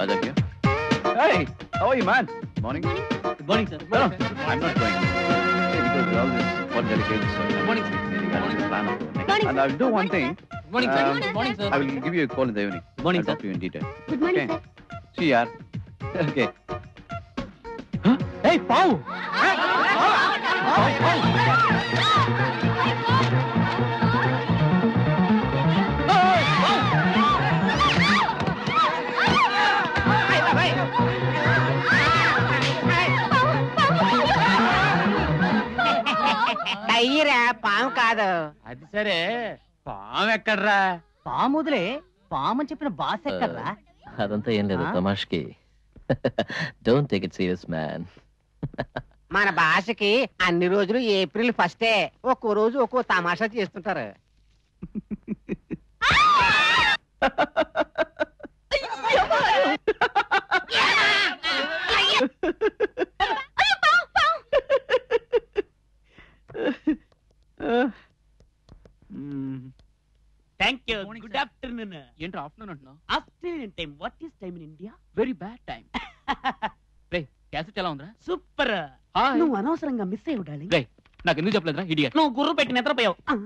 Raja here. Hey, how are you, man? Morning. Good morning sir No, I'm not going. Hey, because all this for dedicated stuff. Good morning, sir. Really got to plan of the next. Morning, And I'll do one thing. Good morning sir Um, good morning sir I will give you a call in the evening. Good morning, I'll talk to you in detail. Good morning Okay. Sir See ya. Okay. ఏయ్ పావు అయ్యిరా పాము కాదు అది సరే పాము ఎక్కడ్రా పాముదులే పాము అని చెప్పిన బాస్ ఎక్కడ్రా అదంతా ఏం లేదు ఆ? తమాష్కి don't take it serious man మన భాషకి అన్ని రోజులు ఏప్రిల్ ఫస్టే ఒక్కో రోజు ఒక్కో తమాషా చేస్తుంటారు thank you Morning, good sir. Afternoon ఏంట్రా ఆఫ్టర్నూన్ అంటున్నావు afternoon time what is time in India very bad time రే క్యాసెట్ ఎలా ఉందిరా సూపర్ హాయ్ నువ్వు అనవసరంగా మిస్ అయ్యి ఉండాలి రే నాకు ఎందుకు చెప్పలేదురా ఇడియట్ నువ్వు గుర్రు పెట్టి నిద్రపోయావు ఆ,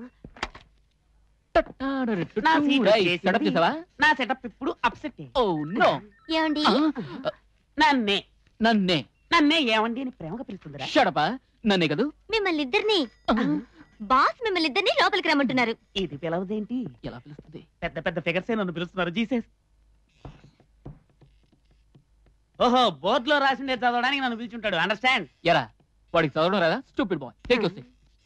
నా seat వచ్చేసింది. సెటప్ చేసావా నా సెటప్ ఇప్పుడు అప్సెట్ ఓ నో ఏమండి నన్నే నన్నే నన్నే ఏమండి అని ప్రేమగా పిలుస్తుందిరా షడపా నన్నే కదూ మిమ్మల్ని ఇద్దరిని బాస్ మిమ్మల్ని ఇద్దరిని లోపలికి రమ్మంటున్నారు ఇది పిలవదేంటి ఎలా పిలుస్తుంది పెద్ద పెద్ద ఫిగర్స్ నన్ను పిలుస్తున్నారు జీసస్ ఓహో బోర్డులో రాసిండే చదవడానికి నన్ను పిలుచుంటాడు అండర్స్టాండ్ ఎరా వాడికి చదవడం రాదా స్టూపిడ్ బాయ్ టేక్ వస్తే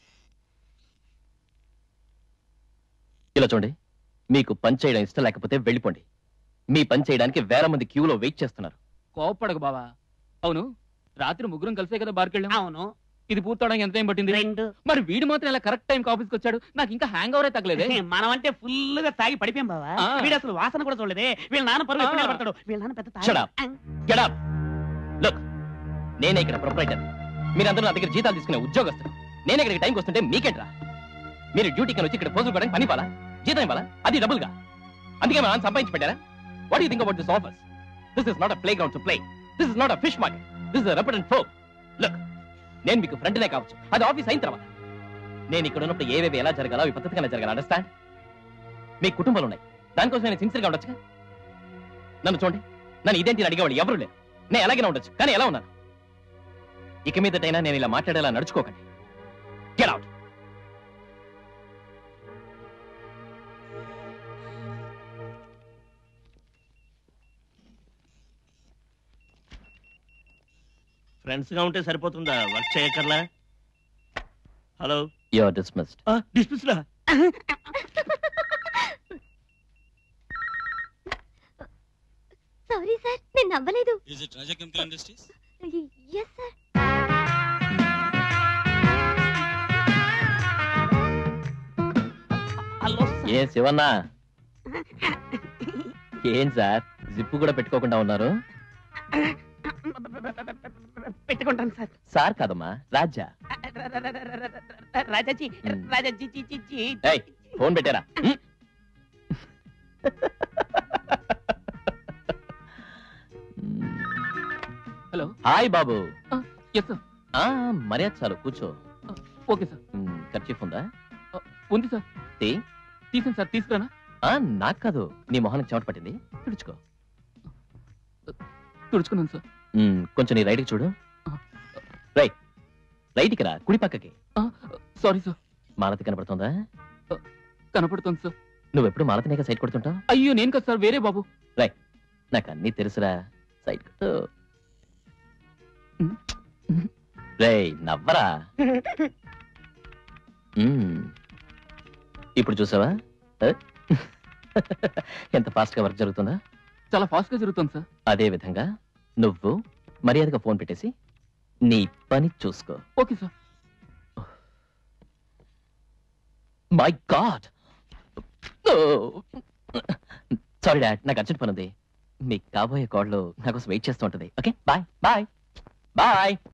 ఇలా చూడండి మీకు పని చేయడం ఇష్టం లేకపోతే వెళ్ళిపోండి మీ పని చేయడానికి వేల మంది క్యూలో వెయిట్ చేస్తున్నారు కోపడకు బావా అవును రాత్రి ముగ్గురం కలిసే కదా బార్కి వెళ్ళాం అవును ఇది పూర్తవడానికి ఎంత టైం పట్టింది రెండు మరి వీడు మాత్రం ఇలా కరెక్ట్ టైం ఆఫీస్కి వచ్చాడు నాకు ఇంకా హ్యాంగ్ అవరే తగ్గలేదే మనం అంటే ఫుల్ గా తాగి పడిపోయాం బావా ఆ. వీడు అసలు వాసన కూడా చూడలేదే వీళ్ళ నాన్న పరువు ఎప్పుడు ఆ. నిలబడతాడు వీళ్ళ నాన్న పెద్ద తాగి- Shut up. Get up. Look, నేనే ఇక్కడ ప్రొపరేటర్ మీరందరూ నా దగ్గర జీతాలు తీసుకునే ఉద్యోగస్తులు నేను ఇక్కడికి టైంకి వస్తుంటే మీకేంట్రా మీరు డ్యూటీకి వచ్చి ఇక్కడ పోజులు పడడానికి పని ఇవ్వాలా జీతం ఇవ్వాలా అది డబుల్గా అందుకే మా నాన్న సంపాదించి పెట్టారా what you think about this offers this is not a playground to play this is not a fish market this is రెప్రెంట్ ఫోక్ లుక్ నేను మీకు ఫ్రెండ్నే కావచ్చు అది ఆఫీస్ అయిన తర్వాత నేను ఇక్కడ ఉన్నప్పుడు ఏవేవి ఎలా జరగాలో అవి పద్ధతిగా జరగాలి అండర్స్టాండ్ మీ కుటుంబాలు ఉన్నాయి దానికోసం నేను సిన్సియర్గా ఉండొచ్చుగా నన్ను చూడండి నన్ను ఇదేంటి అడిగేవాళ్ళు ఎవరు లేరు నేను ఎలాగైనా ఉండొచ్చు కానీ ఎలా ఉన్నాను ఇక మీదటైనా నేను ఇలా మాట్లాడేలా నడుచుకోకండి గెట్ అవుట్ ఫ్రెండ్స్ గా ఉంటే సరిపోతుందా వర్క్ చేయకర్లా hello you are dismissed dismiss రా సారీ సార్ నేను నవ్వలేదు Is it Raja Chemical Industries? Yes sir hello ఏ శివన్న ఏం సార్ జిప్పు కూడా పెట్టుకోకుండా ఉన్నారు పెట్టుకుంటాను సార్ సార్ కాదమ్మా రాజా రాజాజీ Hmm. రాజాజీ జీ జీ జీ ఏయ్ ఫోన్ పెట్టారా హ్మ్? హలో హాయ్ బాబు ఎస్ సార్ ఆ మర్యాద చాలు కూర్చో ఓకే సార్ ఖర్చీఫ్ ఉందా ఉంది సార్ టీ తీసాను సార్ తీసుకురానా ఆ నాకు కాదు నీ మొహానికి చెమట పట్టింది తుడుచుకో తుడుచుకున్నాను సార్ మ్మ్, కొంచెం నీ రైట్కి చూడు రైట్ రైట్కి రా కుడి పక్కకి సారీ సార్ మాలతి కనపడుతుందా కనపడుతుంది సార్ నువ్వు ఎప్పుడు మాలతినేక సైట్ కొడుతుంటావు అయ్యో నేను కదా సార్ వేరే బాబు నాకు అన్నీ తెలుసురా సైట్ కొట్టు మ్మ్. రేయ్ నవ్వరా మ్మ్. ఇప్పుడు చూసావా ఏ? ఎంత ఫాస్ట్ గా వర్క్ జరుగుతుందా చాలా ఫాస్ట్ గా జరుగుతుంది సార్ అదే విధంగా నువ్వు మర్యాదగా ఫోన్ పెట్టేసి నీ పని చూసుకో okay sir my god sorry dad నాకు అర్జెంట్ పని ఉంది మీ కాబోయే కాళ్ళు నా కోసం వెయిట్ చేస్తూ ఉంటుంది ఓకే బాయ్ బాయ్ బాయ్